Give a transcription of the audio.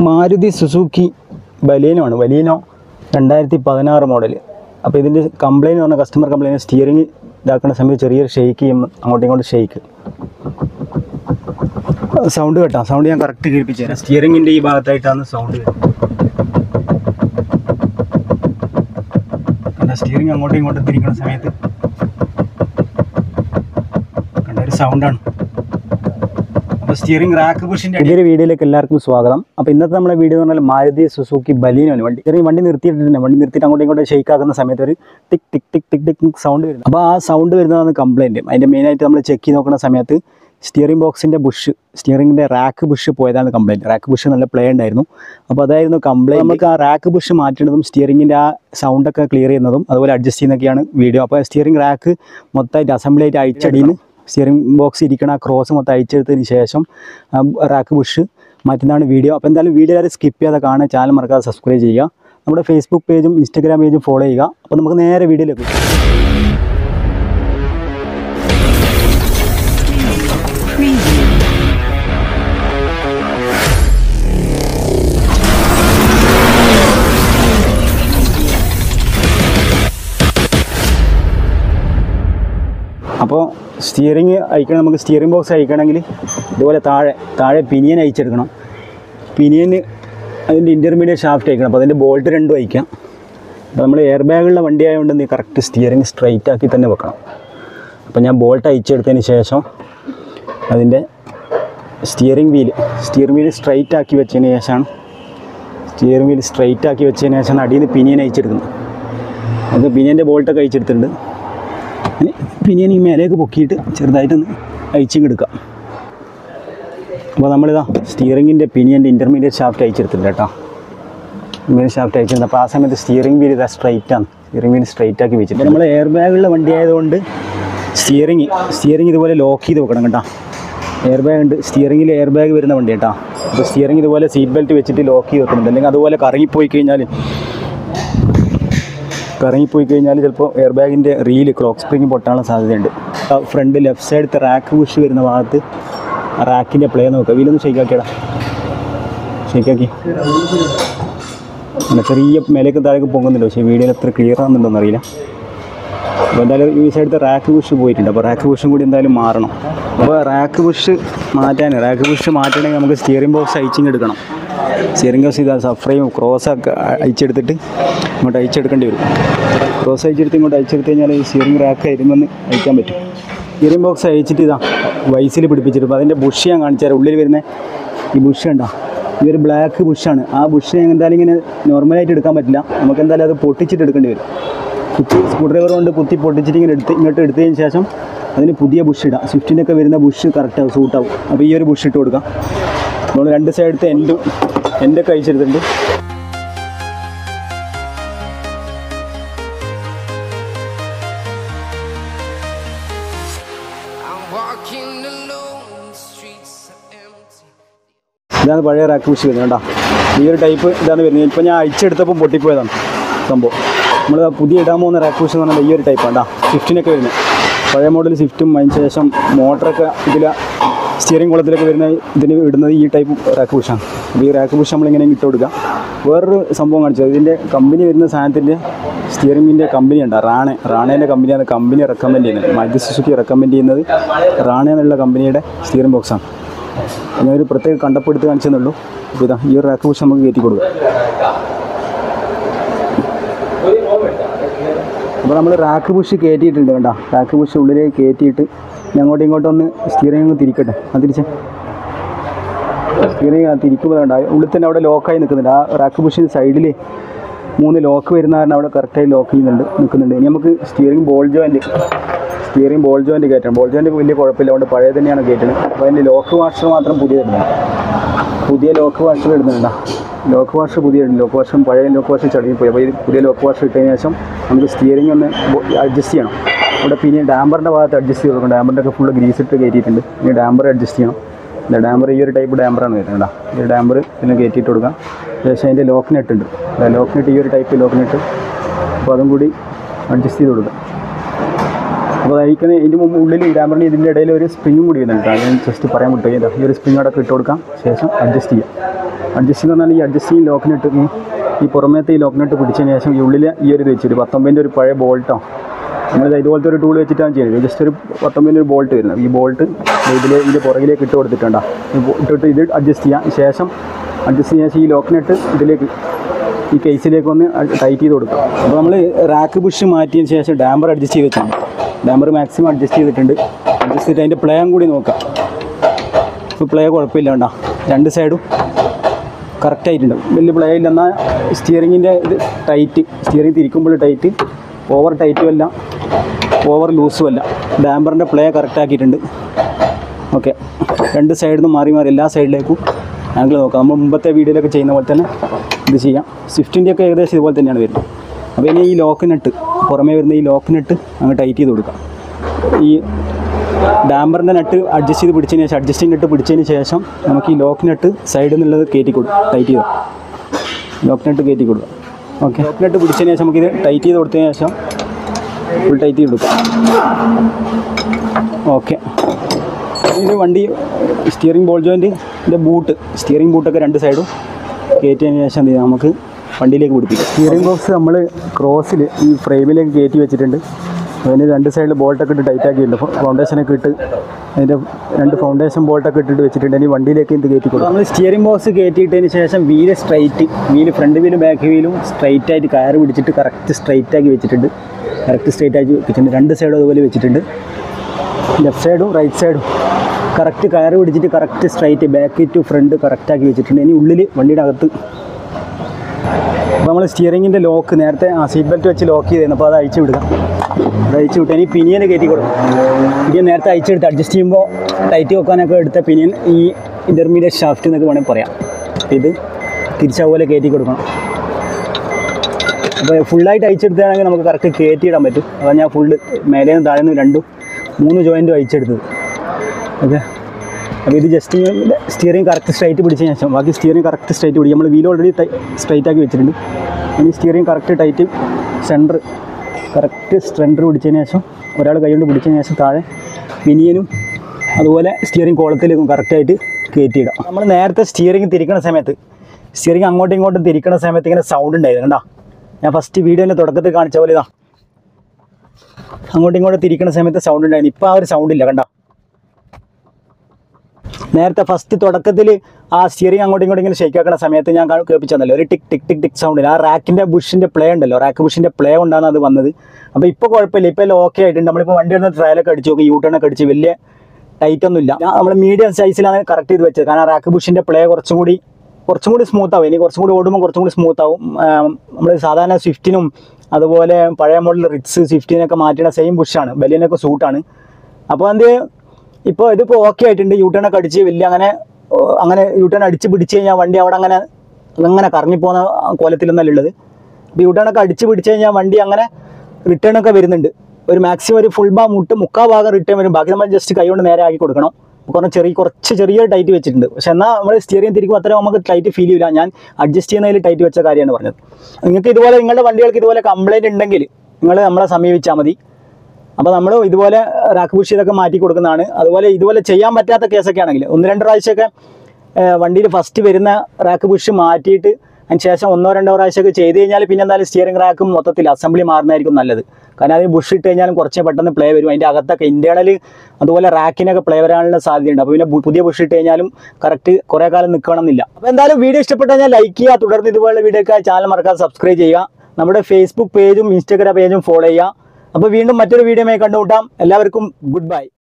Maruti Suzuki Baleno ആണ് ബലീനോ രണ്ടായിരത്തി പതിനാറ് മോഡൽ അപ്പോൾ ഇതിൻ്റെ കംപ്ലയിൻറ്റ് പറഞ്ഞ കസ്റ്റമർ കംപ്ലയിൻറ്റ് സ്റ്റിയറിംഗ് ഇതാക്കുന്ന സമയത്ത് ചെറിയൊരു ഷെയ്ക്ക് ചെയ്യുമ്പോൾ അങ്ങോട്ടും ഇങ്ങോട്ടും ഷെയ്ക്ക് സൗണ്ട് കേട്ടോ സൗണ്ട് ഞാൻ കറക്റ്റ് കേൾപ്പിച്ചു തരാം സ്റ്റിയറിംഗിൻ്റെ ഈ ഭാഗത്തായിട്ടാണ് സൗണ്ട് കണ്ട സ്റ്റിയറിംഗ് അങ്ങോട്ടും ഇങ്ങോട്ടും തിരിക്കുന്ന സമയത്ത് കണ്ട ഒരു സൗണ്ടാണ് അപ്പോൾ സ്റ്റിയറിംഗ് റാക്ക് പുഷിൻ്റെ പുതിയൊരു വീഡിയോയിലേക്ക് എല്ലാവർക്കും സ്വാഗതം അപ്പോൾ ഇന്നത്തെ നമ്മുടെ വീഡിയോ എന്ന് പറഞ്ഞാൽ മാരുതി സുസുക്കി ബലീനാണ് വണ്ടി ചെറിയ വണ്ടി നിർത്തിയിട്ടുണ്ട് വണ്ടി നിർത്തിയിട്ട് അങ്ങോട്ടും ഇങ്ങോട്ടും ഷെയ്ക്ക് ആക്കുന്ന സമയത്ത് ഒരു ടിക് ടിക് ടിക് ടിക് ടിക് സൗണ്ട് വരുന്നത് അപ്പോൾ ആ സൗണ്ട് വരുന്നതാണ് കംപ്ലയിൻറ്റ് അതിൻ്റെ മെയിനായിട്ട് നമ്മൾ ചെക്ക് ചെയ്ത് നോക്കുന്ന സമയത്ത് സ്റ്റിയറിംഗ് ബോക്സിൻ്റെ ബുഷ് സ്റ്റിയറിംഗിൻ്റെ റാക്ക് ബുഷ് പോയതാണ് കംപ്ലയിൻറ്റ് റാക്ക് ബുഷ് നല്ല പ്ലേ ഉണ്ടായിരുന്നു അപ്പോൾ അതായിരുന്നു കംപ്ലയിൻറ്റ് നമുക്ക് ആ റാക്ക് ബുഷ് മാറ്റുന്നതും സ്റ്റിയറിംഗിൻ്റെ ആ സൗണ്ടൊക്കെ ക്ലിയർ ചെയ്യുന്നതും അതുപോലെ അഡ്ജസ്റ്റ് ചെയ്യുന്നതൊക്കെയാണ് വീഡിയോ അപ്പോൾ സ്റ്റിയറിംഗ് റാക്ക് മൊത്തമായിട്ട് അസംബ്ലി ആയിട്ട് അയച്ചടിയിൽ സ്റ്റിയറിംഗ് ബോക്സ് ഇരിക്കണ ആ ക്രോസ് മൊത്തം അയച്ചെടുത്തതിന് ശേഷം റാക്ക് ബുഷ് മാറ്റുന്നതാണ് വീഡിയോ അപ്പോൾ എന്തായാലും വീഡിയോ എല്ലാവരും സ്കിപ്പ് ചെയ്യാതെ കാണുക ചാനൽ മറക്കാതെ സബ്സ്ക്രൈബ് ചെയ്യുക നമ്മുടെ ഫേസ്ബുക്ക് പേജും ഇൻസ്റ്റാഗ്രാം പേജും ഫോളോ ചെയ്യുക അപ്പോൾ നമുക്ക് നേരെ വീഡിയോയിലേക്ക് പോകാം. അപ്പോൾ സ്റ്റിയറിംഗ് അയക്കണം നമുക്ക് സ്റ്റിയറിംഗ് ബോക്സ് അയക്കണമെങ്കിൽ ഇതുപോലെ താഴെ താഴെ പിനിയൻ അയച്ചെടുക്കണം പിനിയന് അതിൻ്റെ ഇൻ്റർമീഡിയറ്റ് ഷാഫ്റ്റ് അയക്കണം അപ്പോൾ അതിൻ്റെ ബോൾട്ട് രണ്ടും അയക്കാം അപ്പോൾ നമ്മൾ എയർ ബാഗുള്ള വണ്ടി ആയതുകൊണ്ട് നീ കറക്റ്റ് സ്റ്റിയറിംഗ് സ്ട്രൈറ്റ് ആക്കി തന്നെ വെക്കണം അപ്പോൾ ഞാൻ ബോൾട്ട് അയച്ചെടുത്തതിന് ശേഷം അതിൻ്റെ steering wheel steering wheel straight ആക്കി വെച്ചതിന് ശേഷമാണ് സ്റ്റിയറിംഗ് വീല് സ്ട്രൈറ്റ് ആക്കി വെച്ചതിന് ശേഷമാണ് അടിയിൽ നിന്ന് പിനിയൻ അയച്ചെടുക്കുന്നത് അത് പിനിയൻ്റെ ബോൾട്ടൊക്കെ അയച്ചെടുത്തിട്ടുണ്ട് ഇനി പിനിയൻ ഈ മേലേക്ക് പൊക്കിയിട്ട് ചെറുതായിട്ടൊന്ന് അയച്ചിങ് എടുക്കാം അപ്പോൾ നമ്മളിതാ സ്റ്റിയറിങ്ങിൻ്റെ പിനിയൻ്റെ ഇൻ്റർമീഡിയറ്റ് ഷാഫ്റ്റ് അയച്ചെടുത്തിട്ടുണ്ട് കേട്ടോ ഇൻ്റർമീഡിയറ്റ് ഷാഫ്റ്റ് അയച്ചിട്ടുണ്ട് അപ്പോൾ ആ സമയത്ത് സ്റ്റിയറിംഗ് വീൽ ഇതാ സ്ട്രൈറ്റ് ആണ് സ്റ്റിയറിംഗ് വീൽ സ്ട്രൈറ്റ് ആക്കി വെച്ചിട്ട് നമ്മൾ എയർ ബാഗുള്ള വണ്ടി ആയതുകൊണ്ട് സ്റ്റിയറിംഗ് സ്റ്റിയറിംഗ് ഇതുപോലെ ലോക്ക് ചെയ്ത് വെക്കണം കേട്ടോ എയർ ബാഗ് ഉണ്ട് സ്റ്റിയറിംഗിൽ എയർ ബാഗ് വരുന്ന വണ്ടി കേട്ടോ അപ്പോൾ സ്റ്റിയറിംഗ് ഇതുപോലെ സീറ്റ് ബെൽറ്റ് വെച്ചിട്ട് ലോക്ക് ചെയ്ത് വെക്കുന്നുണ്ട് അല്ലെങ്കിൽ അതുപോലെ കറങ്ങിപ്പോയി കഴിഞ്ഞാൽ കറങ്ങിപ്പോയി കഴിഞ്ഞാൽ ചിലപ്പോൾ എയർ ബാഗിൻ്റെ റീല് ക്ലോക്ക് സ്പ്രിങ് പൊട്ടാനുള്ള സാധ്യതയുണ്ട് ആ ഫ്രണ്ട് ലെഫ്റ്റ് സൈഡത്തെ റാക്ക് പുഷ് വരുന്ന ഭാഗത്ത് ആ റാക്കിൻ്റെ പ്ലേ നോക്കുക വീലൊന്ന് ഷെയ്ക്കാക്കിയടാ ഷെയ്ക്കാക്കി അല്ല ചെറിയ മേലേക്ക് താഴേക്ക് പൊങ്ങുന്നുണ്ട് പക്ഷേ വീഡിയോയിൽ എത്ര ക്ലിയർ ആകുന്നുണ്ടോന്ന് അറിയില്ല അപ്പോൾ എന്തായാലും ഈ സൈഡത്തെ റാക്ക് പുഷ് പോയിട്ടുണ്ട് അപ്പോൾ റാക്ക് പുഷും കൂടി എന്തായാലും മാറണം അപ്പോൾ റാക്ക് പുഷ് മാറ്റാൻ റാക്ക് പുഷ് മാറ്റണമെങ്കിൽ നമുക്ക് സ്റ്റിയറിംഗ് ബോക്സ് അയച്ചിങ് എടുക്കണം സ്റ്റിയറിംഗ് ബോക്സ് ഇതാ സഫ്രയും ക്രോസൊക്കെ അയച്ചെടുത്തിട്ട് ഇങ്ങോട്ട് അയച്ചെടുക്കേണ്ടി വരും ക്രോസ് അയച്ചെടുത്ത് ഇങ്ങോട്ട് അയച്ചെടുത്ത് കഴിഞ്ഞാൽ ഈ സ്റ്റിയറിംഗ് റാക്ക് അരുമെന്ന് അയക്കാൻ പറ്റും സ്റ്റിയറിംഗ് ബോക്സ് അയച്ചിട്ട് ഇതാ വൈസിൽ പിടിപ്പിച്ചിട്ട് അപ്പോൾ അതിൻ്റെ ബുഷ് ഞാൻ കാണിച്ചു തരാം ഉള്ളിൽ വരുന്ന ഈ ബുഷ് ഉണ്ടോ ഇതൊരു ബ്ലാക്ക് ബുഷാണ് ആ ബുഷ് എന്തായാലും ഇങ്ങനെ നോർമലായിട്ട് എടുക്കാൻ പറ്റില്ല നമുക്ക് എന്തായാലും അത് പൊട്ടിച്ചിട്ട് എടുക്കേണ്ടി വരും കുത്തി സ്ക്രൂ ഡ്രൈവർ കൊണ്ട് കുത്തി പൊട്ടിച്ചിട്ട് ഇങ്ങനെ എടുത്ത് ഇങ്ങോട്ട് എടുത്തതിന് ശേഷം അതിന് പുതിയ ബുഷ് ഇടാം സ്വിഫ്റ്റിനൊക്കെ വരുന്ന ബുഷ് കറക്റ്റാവും സൂട്ടാവും അപ്പോൾ ഈ ഒരു ബുഷ് ഇട്ട് കൊടുക്കാം നമ്മൾ രണ്ട് സൈഡത്തെ എൻഡും എൻഡൊക്കെ അയച്ചെടുത്തിട്ടുണ്ട് I'm walking alone, the streets are empty. ഇതാണ് പഴയ റാക്ക് ബുഷ് വരുന്നത് കേട്ടോ ഈ ഒരു ടൈപ്പ് ഇതാണ് വരുന്നത് ഇപ്പോൾ ഞാൻ അയച്ചെടുത്തപ്പോൾ പൊട്ടിപ്പോയതാണ് സംഭവം നമ്മൾ പുതിയ ഇടാൻ പോകുന്ന റാക്ക് ബുഷ് എന്ന് പറഞ്ഞാൽ ഈ ഒരു ടൈപ്പാണ് കേട്ടോ സ്വിഫ്റ്റിനൊക്കെ വരുന്നത് പഴയ മോഡൽ സ്വിഫ്റ്റും അതിന് ശേഷം മോട്ടറൊക്കെ ഇതിൽ സ്റ്റിയറിംഗ് കുളത്തിലൊക്കെ വരുന്ന ഇതിന് ഇടുന്നത് ഈ ടൈപ്പ് റാക്ക് ബുഷാണ് അപ്പോൾ ഈ റാക്ക് ബുഷ് നമ്മളിങ്ങനെ ഇട്ട് കൊടുക്കുക വേറൊരു സംഭവം കാണിച്ചത് ഇതിൻ്റെ കമ്പനി വരുന്ന സാധനത്തിൻ്റെ സ്റ്റിയറിംഗിൻ്റെ കമ്പനി ഉണ്ട് റാണെ റാണേൻ്റെ കമ്പനിയാണ് കമ്പനി റെക്കമെൻഡ് ചെയ്യുന്നത് മാരുതി സുസുക്കി റെക്കമെൻഡ് ചെയ്യുന്നത് റാണെ എന്നുള്ള കമ്പനിയുടെ സ്റ്റിയറിംഗ് ബോക്സാണ് ഞാനൊരു പ്രത്യേക കണ്ടപ്പെടുത്ത് കാണിച്ചെന്നുള്ളൂ അപ്പോൾ ഇതാ ഈ ഒരു റാക്ക് ബുഷ് നമുക്ക് കയറ്റി കൊടുക്കുക അപ്പോൾ നമ്മൾ റാക്ക് ബുഷ് കയറ്റിയിട്ടുണ്ട് കണ്ട റാക്ക് ബുഷ് ഉള്ളിലേക്ക് കയറ്റിയിട്ട് ഇനി അങ്ങോട്ടും ഇങ്ങോട്ടും ഒന്ന് സ്റ്റിയറിംഗ് ഒന്ന് തിരിക്കട്ടെ അത് തിരിച്ചേ സ്റ്റിയറിംഗ് ആ തിരിക്കുമ്പോൾ കണ്ട ഉള്ളിൽ തന്നെ അവിടെ ലോക്കായി നിൽക്കുന്നുണ്ട് ആ റാക്ക് ബുഷിന് സൈഡിൽ മൂന്ന് ലോക്ക് വരുന്ന കാരണം അവിടെ കറക്റ്റായി ലോക്ക് ചെയ്യുന്നുണ്ട് നിൽക്കുന്നുണ്ട് ഇനി നമുക്ക് steering ball joint steering ball joint കയറ്റണം ബോൾ ജോയിൻറ്റ് വലിയ കുഴപ്പമില്ല അതുകൊണ്ട് പഴയ തന്നെയാണ് കയറ്റുന്നത് അപ്പോൾ അതിൻ്റെ ലോക്ക് വാഷർ മാത്രം പുതിയ ഇടുന്നത് പുതിയ ലോക്ക് വാഷർ ഇടുന്നുണ്ടോ ലോക്ക് വാഷർ പുതിയ ഇടുന്നു ലോക്ക് വാഷറും പഴയ ലോക്ക് വാഷർ ചടങ്ങിപ്പോയി അപ്പോൾ ഈ പുതിയ ലോക്ക് വാഷർ ഇട്ടതിന് ശേഷം നമുക്ക് സ്റ്റിയറിംഗ് ഒന്ന് അഡ്ജസ്റ്റ് ചെയ്യണം ഇവിടെ പിന്നെ ഡാമ്പറിൻ്റെ ഭാഗത്ത് അഡ്ജസ്റ്റ് ചെയ്ത് കൊടുക്കണം ഡാമ്പറിൻ്റെ ഒക്കെ ഫുള്ള് ഗ്രീസ് ഇട്ട് കയറ്റിയിട്ടുണ്ട് ഇനി ഡാമ്പർ അഡ്ജസ്റ്റ് ചെയ്യണം ഇല്ല ഡാമ്പർ ഈ ഒരു ടൈപ്പ് ഡാമ്പറാണ് വരുന്നത് കേട്ടോ ഈ ഡാമ്പർ പിന്നെ കയറ്റിയിട്ട് കൊടുക്കാം ശേഷം അതിൻ്റെ ലോക്ക് നെറ്റ് ഉണ്ട് ലോക്ക് നെറ്റ് ഈ ഒരു ടൈപ്പ് ലോക്ക് നെറ്റ് അപ്പോൾ അതും കൂടി അഡ്ജസ്റ്റ് ചെയ്ത് കൊടുക്കാം അപ്പോൾ അയക്കുന്ന ഇതിൻ്റെ മുമ്പ് ഉള്ളിൽ ഡാമറിന് ഇതിൻ്റെ ഇടയിൽ ഒരു സ്പ്രിങ്ങും കൂടി വരുന്നുണ്ട് അത് ഞാൻ ജസ്റ്റ് പറയാൻ വിട്ടു ഇതാ ഈ ഒരു സ്പ്രിങ് അവിടെ ഇട്ട് കൊടുക്കാം ശേഷം അഡ്ജസ്റ്റ് ചെയ്യാം അഡ്ജസ്റ്റ് എന്ന് പറഞ്ഞാൽ ഈ അഡ്ജസ്റ്റിങ് ലോക്കിനിട്ട് ഈ ഈ പുറമേത്തെ ഈ ലോക്കിനിട്ട് പിടിച്ചതിന് ശേഷം ഈ ഉള്ളിൽ ഈ ഒരു ഇത് വെച്ചിട്ട് പത്തൊമ്പതിൻ്റെ ഒരു പഴയ ബോൾട്ടോ നമ്മളിത് ഇതുപോലത്തെ ഒരു ടൂൾ വെച്ചിട്ടാണ് ചെയ്യുന്നത് ജസ്റ്റ് ഒരു പത്തൊമ്പതിൻ്റെ ഒരു ബോൾട്ട് വരുന്നത് ഈ ബോൾട്ട് ഇതിൽ ഇതിൻ്റെ പുറകിലേക്ക് ഇട്ട് കൊടുത്തിട്ടുണ്ടോ ഇട്ടിട്ട് ഇത് അഡ്ജസ്റ്റ് ചെയ്യാം ശേഷം അഡ്ജസ്റ്റ് ചെയ്യാൻ ശേഷം ഈ ലോക്കിനിട്ട് ഇതിലേക്ക് ഈ കേസിലേക്ക് ഒന്ന് ടൈറ്റ് ചെയ്ത് കൊടുക്കുക അപ്പോൾ നമ്മൾ റാക്ക് പുഷ് മാറ്റിയതിന് ശേഷം ഡാമ്പർ അഡ്ജസ്റ്റ് ചെയ്ത് വെച്ചിട്ടുണ്ട് ഡാമ്പർ മാക്സിമം അഡ്ജസ്റ്റ് ചെയ്തിട്ടുണ്ട് അഡ്ജസ്റ്റ് ചെയ്തിട്ട് അതിൻ്റെ പ്ലേയും കൂടി നോക്കാം ഇപ്പോൾ പ്ലേ കുഴപ്പമില്ല കണ്ടോ രണ്ട് സൈഡും കറക്റ്റ് ആയിട്ടുണ്ട് വലിയ പ്ലേ ഇല്ല എന്നാൽ സ്റ്റിയറിങ്ങിൻ്റെ ഇത് ടൈറ്റ് സ്റ്റിയറിംഗ് തിരിക്കുമ്പോൾ ടൈറ്റ് ഓവർ ടൈറ്റും അല്ല ഓവർ ലൂസും അല്ല ഡാമ്പറിൻ്റെ പ്ലേ കറക്റ്റ് ആക്കിയിട്ടുണ്ട് ഓക്കെ രണ്ട് സൈഡിൽ നിന്ന് മാറി മാറി എല്ലാ സൈഡിലേക്കും ആംഗിൾ നോക്കാം നമ്മൾ മുമ്പത്തെ വീഡിയോയിലൊക്കെ ചെയ്യുന്ന പോലെ തന്നെ ഇത് ചെയ്യാം സ്വിഫ്റ്റിൻ്റെ ഒക്കെ ഏകദേശം ഇതുപോലെ തന്നെയാണ് വരുന്നത് അപ്പോൾ ഇനി ഈ ലോക്ക് നെട്ട് പുറമേ വരുന്ന ഈ ലോക്ക് നെട്ട് അങ്ങ് ടൈറ്റ് ചെയ്ത് കൊടുക്കാം ഈ ഡാമ്പറിൻ്റെ നട്ട് അഡ്ജസ്റ്റ് ചെയ്ത് പിടിച്ചതിന് ശേഷം അഡ്ജസ്റ്റിംഗ് നട്ട് പിടിച്ചതിന് ശേഷം നമുക്ക് ഈ ലോക്ക് നട്ട് സൈഡിൽ നിന്നുള്ളത് കയറ്റി കൊടുക്കും ടൈറ്റ് ചെയ്ത് ലോക്ക് നട്ട് കയറ്റി കൊടുക്കുക ഓക്കെ ലോക്ക് നട്ട് പിടിച്ചതിന് ശേഷം നമുക്കിത് ടൈറ്റ് ചെയ്ത് കൊടുത്തതിന് ശേഷം ഫുൾ ടൈറ്റ് ചെയ്ത് കൊടുക്കാം ഓക്കെ ഇത് വണ്ടി സ്റ്റിയറിംഗ് ബോൾ ജോയിൻറ്റിൻ്റെ ബൂട്ട് സ്റ്റിയറിംഗ് ബൂട്ടൊക്കെ രണ്ട് സൈഡും കയറ്റിയതിന് ശേഷം എന്ത് ചെയ്യാം നമുക്ക് വണ്ടിയിലേക്ക് പിടിപ്പിക്കാം സ്റ്റിയറിംഗ് ബോക്സ് നമ്മൾ ക്രോസിൽ ഈ ഫ്രെയിമിലേക്ക് കയറ്റി വെച്ചിട്ടുണ്ട് അതിന് രണ്ട് സൈഡിൽ ബോൾട്ടൊക്കെ ഇട്ട് ടൈറ്റ് ആക്കിയിട്ടുണ്ട് ഫൗണ്ടേഷനൊക്കെ ഇട്ട് അതിൻ്റെ രണ്ട് ഫൗണ്ടേഷൻ ബോൾട്ടൊക്കെ ഇട്ടിട്ട് വെച്ചിട്ടുണ്ട് ഇനി വണ്ടിയിലേക്ക് ഇത് കയറ്റി കൊടുക്കും നമ്മൾ സ്റ്റിയറിംഗ് ബോക്സ് കയറ്റിയിട്ടതിന് ശേഷം വീല് സ്ട്രൈറ്റ് വീല് ഫ്രണ്ട് വീലും ബാക്ക് വീലും സ്ട്രൈറ്റ് ആയിട്ട് കയറ് പിടിച്ചിട്ട് കറക്റ്റ് സ്ട്രൈറ്റ് ആക്കി വെച്ചിട്ടുണ്ട് കറക്റ്റ് സ്ട്രൈറ്റ് ആക്കി വെച്ചിട്ടുണ്ട് രണ്ട് സൈഡും അതുപോലെ വെച്ചിട്ടുണ്ട് ലെഫ്റ്റ് സൈഡും റൈറ്റ് സൈഡും കറക്റ്റ് കയറ് പിടിച്ചിട്ട് correct straight back to front correct ആക്കി വെച്ചിട്ടുണ്ട് ഇനി ഉള്ളിൽ വണ്ടിയുടെ അകത്ത് അപ്പോൾ നമ്മൾ സ്റ്റിയറിങ്ങിൻ്റെ ലോക്ക് നേരത്തെ ആ സീറ്റ് ബെൽറ്റ് വെച്ച് ലോക്ക് ചെയ്തിരുന്നു അപ്പോൾ അത് അയച്ചു വിടുക അത് അയച്ചു വിട്ട് ഇനി പിനിയന് കയറ്റി കൊടുക്കും പിനിയൻ നേരത്തെ അയച്ചെടുത്ത് അഡ്ജസ്റ്റ് ചെയ്യുമ്പോൾ ടൈറ്റ് വെക്കാനൊക്കെ എടുത്ത പിനിയൻ ഈ ഇൻ്റർമീഡിയറ്റ് ഷാഫ്റ്റ് എന്നൊക്കെ വേണമെങ്കിൽ പറയാം അപ്പോൾ ഇത് തിരിച്ചതുപോലെ കയറ്റി കൊടുക്കണം അപ്പോൾ ഫുള്ളായിട്ട് അയച്ചെടുത്താണെങ്കിൽ നമുക്ക് കറക്റ്റ് കയറ്റിയിടാൻ പറ്റും അതാണ് ഞാൻ ഫുള്ള് മേലെ നിന്ന് താഴെ നിന്ന് രണ്ടും മൂന്ന് ജോയിൻറ്റും അയച്ചെടുത്തത് ഓക്കെ അപ്പോൾ ഇത് ജസ്റ്റ് സ്റ്റിയറിംഗ് കറക്റ്റ് സ്ട്രൈറ്റ് പിടിച്ചതിന് ശേഷം ബാക്കി സ്റ്റിയറിംഗ് കറക്റ്റ് സ്ട്രൈറ്റ് പിടിക്കും നമ്മൾ വീൽ ഓൾറെഡി സ്ട്രൈറ്റ് ആക്കി വെച്ചിട്ടുണ്ട് ഇനി steering correct tight centre correct centre പിടിച്ചതിന് ശേഷം ഒരാൾ കൈകൊണ്ട് പിടിച്ചതിന് ശേഷം താഴെ പിനിയനും അതുപോലെ സ്റ്റിയറിംഗ് കോളത്തിലേക്കും കറക്റ്റായിട്ട് കയറ്റിയിടാം നമ്മൾ നേരത്തെ സ്റ്റിയറിംഗ് തിരിക്കണ സമയത്ത് സ്റ്റിയറിംഗ് അങ്ങോട്ടും ഇങ്ങോട്ടും തിരിക്കണ സമയത്ത് ഇങ്ങനെ സൗണ്ട് ഉണ്ടായിരുന്നു കണ്ടോ ഞാൻ ഫസ്റ്റ് വീഡിയോൻ്റെ തുടക്കത്തിൽ കാണിച്ച പോലെ ഇതാ അങ്ങോട്ടും ഇങ്ങോട്ടും തിരിക്കണ സമയത്ത് സൗണ്ട് ഉണ്ടായിരുന്നു ഇപ്പോൾ ആ ഒരു സൗണ്ട് ഇല്ല കണ്ടോ നേരത്തെ ഫസ്റ്റ് തുടക്കത്തിൽ ആ സ്റ്റിയറിംഗ് അങ്ങോട്ടും ഇങ്ങോട്ടും ഇങ്ങനെ ഷേക്ക് ആക്കുന്ന സമയത്ത് ഞാൻ കേൾപ്പിച്ചു തന്നല്ലോ ഒരു ടിക് ടിക് ടിക് ടിക് സൗണ്ട് ആ റാക്കിൻ്റെ ബുഷിൻ്റെ പ്ലേ ഉണ്ടല്ലോ റാക്ക് ബുഷിൻ്റെ പ്ലേ കൊണ്ടാണ് അത് വന്നത് അപ്പോൾ ഇപ്പോൾ കുഴപ്പമില്ല ഇപ്പോൾ എല്ലാം ഓക്കെ ആയിട്ടുണ്ട് നമ്മളിപ്പോൾ വണ്ടി ഒന്ന് ട്രയലൊക്കെ അടിച്ച് നോക്കി യൂ ടേണൊക്കെ അടിച്ച് വലിയ ടൈറ്റ് ഒന്നും ഇല്ല നമ്മൾ മീഡിയം സൈസിലാണ് കറക്റ്റ് ചെയ്ത് വെച്ചത് കാരണം റാക്ക് ബുഷിൻ്റെ പ്ലേ കുറച്ചും കൂടി കുറച്ചും കൂടി സ്മൂത്ത് ആവും ഇനി കുറച്ചും കൂടി ഓടുമ്പോൾ കുറച്ചും കൂടി സ്മൂത്ത് ആവും നമ്മൾ സാധാരണ സ്വിഫ്റ്റിനും അതുപോലെ പഴയ മോഡൽ റിറ്റ്സ് സ്വിഫ്റ്റിനൊക്കെ മാറ്റിയുടെ സെയിം ബുഷാണ് ബലിയനൊക്കെ സൂട്ടാണ് അപ്പോൾ അത് ഇപ്പോൾ ഇതിപ്പോൾ ഓക്കെ ആയിട്ടുണ്ട് യൂ ടേൺ ഒക്കെ അടിച്ച് വലിയ അങ്ങനെ ഓ, അങ്ങനെ യൂ ടേൺ അടിച്ച് പിടിച്ച് കഴിഞ്ഞാൽ വണ്ടി അവിടെ അങ്ങനെ അങ്ങനെ കറങ്ങിപ്പോകുന്ന കോലത്തിലൊന്നല്ല ഉള്ളത് ഇപ്പോൾ യൂ ടേൺ ഒക്കെ അടിച്ച് പിടിച്ച് കഴിഞ്ഞാൽ വണ്ടി അങ്ങനെ റിട്ടേൺ ഒക്കെ വരുന്നുണ്ട് ഒരു മാക്സിമം ഒരു ഫുൾ ബാ മുട്ട് മുക്കാ ഭാഗം റിട്ടേൺ വരും ബാക്കി നമ്മൾ ജസ്റ്റ് കൈ കൊണ്ട് നേരെ ആക്കി കൊടുക്കണം കുറച്ച് ചെറിയ കുറച്ച് ചെറിയ ടൈറ്റ് വെച്ചിട്ടുണ്ട് പക്ഷെ എന്നാൽ നമ്മൾ സ്റ്റിയറിംഗ് തിരിക്കും അത്ര നമുക്ക് ടൈറ്റ് ഫീൽ ചെയ്യില്ല ഞാൻ അഡ്ജസ്റ്റ് ചെയ്യുന്നതിൽ ടൈറ്റ് വെച്ച കാര്യമാണ് പറഞ്ഞത് നിങ്ങൾക്ക് ഇതുപോലെ നിങ്ങളുടെ വണ്ടികൾക്ക് ഇതുപോലെ കംപ്ലൈൻറ്റ് ഉണ്ടെങ്കിൽ നിങ്ങൾ നമ്മളെ സമീപിച്ചാൽ മതി അപ്പോൾ നമ്മൾ ഇതുപോലെ റാക്ക് പുഷ് ചെയ്തൊക്കെ മാറ്റി കൊടുക്കുന്നതാണ് അതുപോലെ ഇതുപോലെ ചെയ്യാൻ പറ്റാത്ത കേസൊക്കെ ആണെങ്കിൽ ഒന്ന് രണ്ട് പ്രാവശ്യമൊക്കെ വണ്ടിയിൽ ഫസ്റ്റ് വരുന്ന റാക്ക് പുഷ് മാറ്റിയിട്ട് അതിന് ശേഷം ഒന്നോ രണ്ടോ പ്രാവശ്യമൊക്കെ ചെയ്ത് കഴിഞ്ഞാൽ പിന്നെ എന്തായാലും സ്റ്റിയറിംഗ് റാക്കും മൊത്തത്തിൽ അസംബ്ലി മാറുന്നതായിരിക്കും നല്ലത് കാരണം അതിന് ബുഷ് ഇട്ട് കഴിഞ്ഞാലും കുറച്ച് പെട്ടെന്ന് പ്ലേ വരും അതിൻ്റെ അകത്തൊക്കെ ഇൻറ്റേണൽ അതുപോലെ റാക്കിനൊക്കെ പ്ലേ വരാനുള്ള സാധ്യതയുണ്ട് അപ്പോൾ പിന്നെ ബു- പുതിയ ബുഷ് ഇട്ട് കഴിഞ്ഞാലും കറക്റ്റ് കുറേ കാലം നിൽക്കണമെന്നില്ല അപ്പോൾ എന്തായാലും വീഡിയോ ഇഷ്ടപ്പെട്ട് കഴിഞ്ഞാൽ ലൈക്ക് ചെയ്യുക തുടർന്ന് ഇതുപോലുള്ള വീഡിയോ ഒക്കെ ചാനൽ മറക്കാതെ സബ്സ്ക്രൈബ് ചെയ്യുക നമ്മുടെ ഫേസ്ബുക്ക് പേജും ഇൻസ്റ്റാഗ്രാം പേജും ഫോളോ ചെയ്യുക അപ്പോൾ വീണ്ടും മറ്റൊരു വീഡിയോയുമായി കണ്ടുമുട്ടാം എല്ലാവർക്കും ഗുഡ് ബൈ